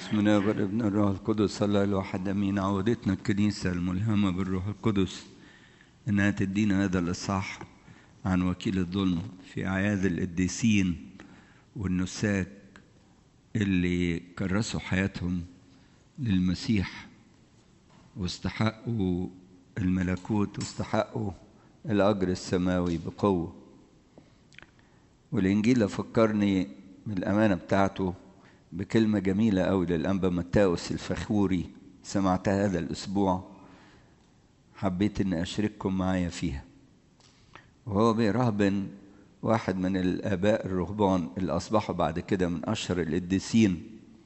بسم الله والابن الروح القدس الله الواحد امين عودتنا الكنيسه الملهمه بالروح القدس انها تدينا هذا الاصحاح عن وكيل الظلم في اعياد القديسين والنساك اللي كرسوا حياتهم للمسيح واستحقوا الملكوت واستحقوا الاجر السماوي بقوه والانجيل فكرني بالامانه بتاعته بكلمة جميلة أوي للأنبا متاوس الفخوري سمعتها هذا الأسبوع حبيت إني أشارككم معايا فيها وهو بيرهبن واحد من الآباء الرهبان اللي أصبحوا بعد كده من أشهر القديسين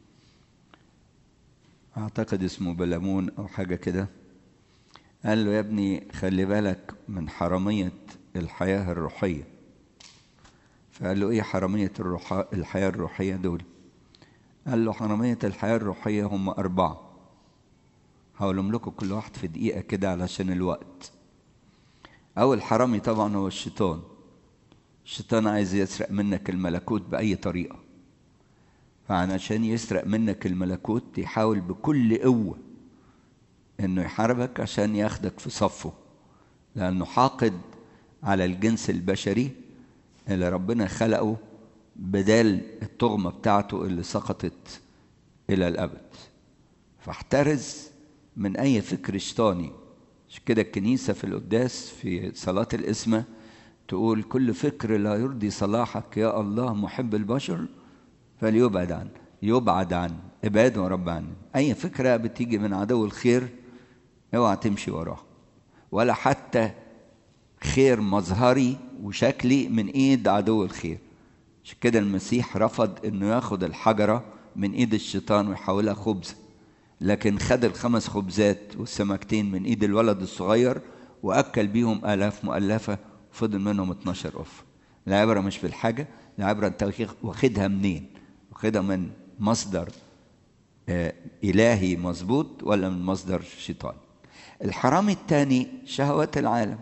أعتقد اسمه بلمون أو حاجة كده قال له يا ابني خلي بالك من حرامية الحياة الروحية فقال له إيه حرامية الروح... الحياة الروحية دول قال له حرامية الحياة الروحية هم أربعة هقولهم لكم كل واحد في دقيقة كده علشان الوقت أول حرامي طبعا هو الشيطان الشيطان عايز يسرق منك الملكوت بأي طريقة فعشان يسرق منك الملكوت يحاول بكل قوة إنه يحاربك عشان ياخدك في صفه لأنه حاقد على الجنس البشري اللي ربنا خلقه بدال التغمة بتاعته اللي سقطت إلى الأبد فاحترز من أي فكر شيطاني عشان كده الكنيسة في القداس في صلاة الإسمة تقول كل فكر لا يرضي صلاحك يا الله محب البشر فليبعد عنه يبعد عنه ابعد ورب عنه أي فكرة بتيجي من عدو الخير اوعى تمشي وراها ولا حتى خير مظهري وشكلي من ايد عدو الخير عشان كده المسيح رفض انه ياخد الحجره من ايد الشيطان ويحولها خبز لكن خد الخمس خبزات والسمكتين من ايد الولد الصغير واكل بيهم الاف مؤلفه وفضل منهم 12 اف العبره مش في الحاجه العبره انت واخدها منين واخدها من مصدر آه الهي مظبوط ولا من مصدر شيطان الحرامي الثاني شهوات العالم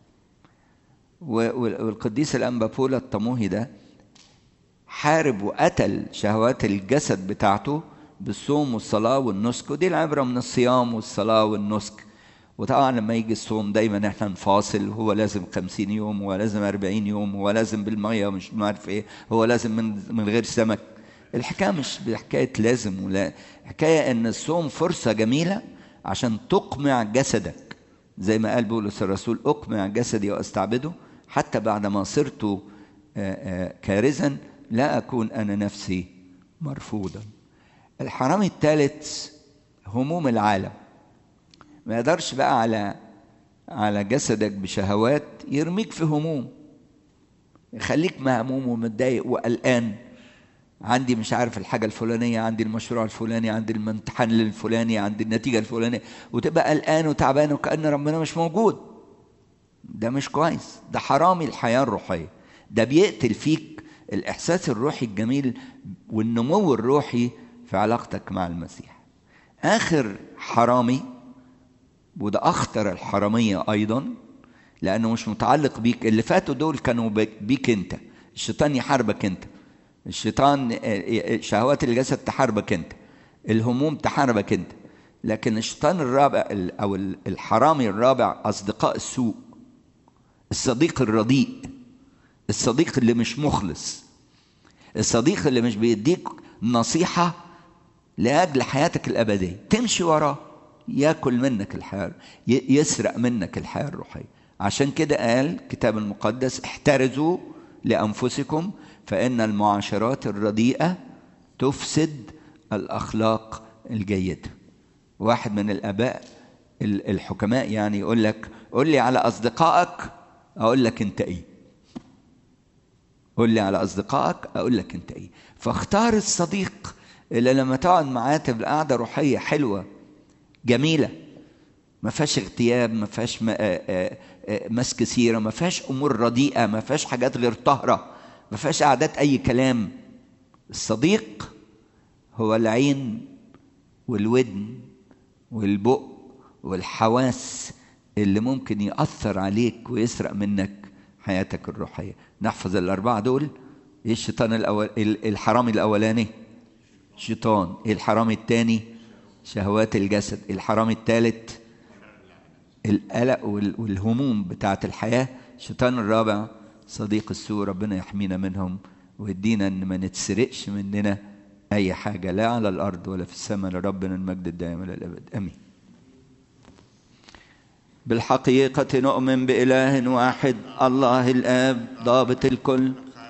والقديس الانبا بولا الطموهي ده حارب وقتل شهوات الجسد بتاعته بالصوم والصلاة والنسك ودي العبرة من الصيام والصلاة والنسك وطبعا لما يجي الصوم دايما احنا نفاصل هو لازم خمسين يوم هو لازم أربعين يوم هو لازم بالمية مش عارف ايه هو لازم من, من غير سمك الحكاية مش بحكاية لازم ولا حكاية ان الصوم فرصة جميلة عشان تقمع جسدك زي ما قال بولس الرسول اقمع جسدي واستعبده حتى بعد ما صرت كارزا لا أكون أنا نفسي مرفوضا الحرامي الثالث هموم العالم ما يقدرش بقى على على جسدك بشهوات يرميك في هموم يخليك مهموم ومتضايق وقلقان عندي مش عارف الحاجة الفلانية عندي المشروع الفلاني عندي الامتحان الفلاني عندي النتيجة الفلانية وتبقى قلقان وتعبان وكأن ربنا مش موجود ده مش كويس ده حرامي الحياة الروحية ده بيقتل فيك الإحساس الروحي الجميل والنمو الروحي في علاقتك مع المسيح آخر حرامي وده أخطر الحرامية أيضا لأنه مش متعلق بيك اللي فاتوا دول كانوا بيك أنت الشيطان يحاربك أنت الشيطان شهوات الجسد تحاربك أنت الهموم تحاربك أنت لكن الشيطان الرابع أو الحرامي الرابع أصدقاء السوء الصديق الرديء الصديق اللي مش مخلص الصديق اللي مش بيديك نصيحة لأجل حياتك الأبدية تمشي وراه ياكل منك الحياة يسرق منك الحياة الروحية عشان كده قال الكتاب المقدس احترزوا لأنفسكم فإن المعاشرات الرديئة تفسد الأخلاق الجيدة واحد من الآباء الحكماء يعني يقول لك قول لي على أصدقائك أقول لك أنت إيه قول لي على اصدقائك اقول لك انت ايه فاختار الصديق اللي لما تقعد معاه تبقى قاعده روحيه حلوه جميله ما فيهاش اغتياب ما فيهاش مسك سيره ما فيهاش امور رديئه ما فيهاش حاجات غير طاهره ما فيهاش قعدات اي كلام الصديق هو العين والودن والبق والحواس اللي ممكن يأثر عليك ويسرق منك حياتك الروحية نحفظ الأربعة دول إيه الشيطان الأول الحرامي الأولاني شيطان ايه الحرام التاني شهوات الجسد الحرام الثالث القلق والهموم بتاعت الحياة الشيطان الرابع صديق السوء ربنا يحمينا منهم ويدينا ان ما نتسرقش مننا اي حاجة لا على الارض ولا في السماء لربنا المجد الدائم الى الابد امين بالحقيقة نؤمن بإله واحد الله الآب ضابط الكل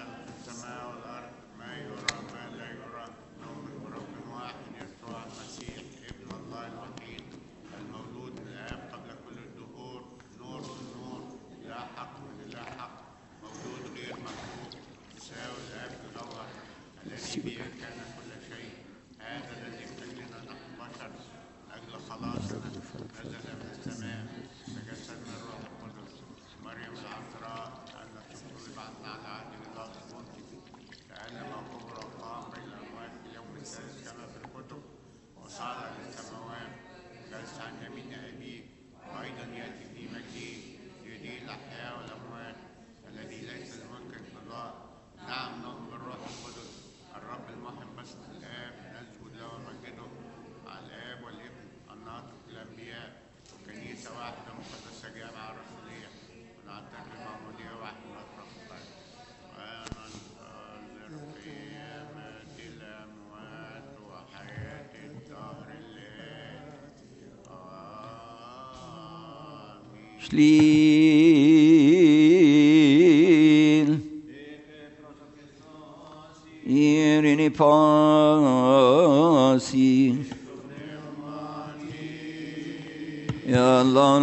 Schliel. Irini pasi. Ya Allah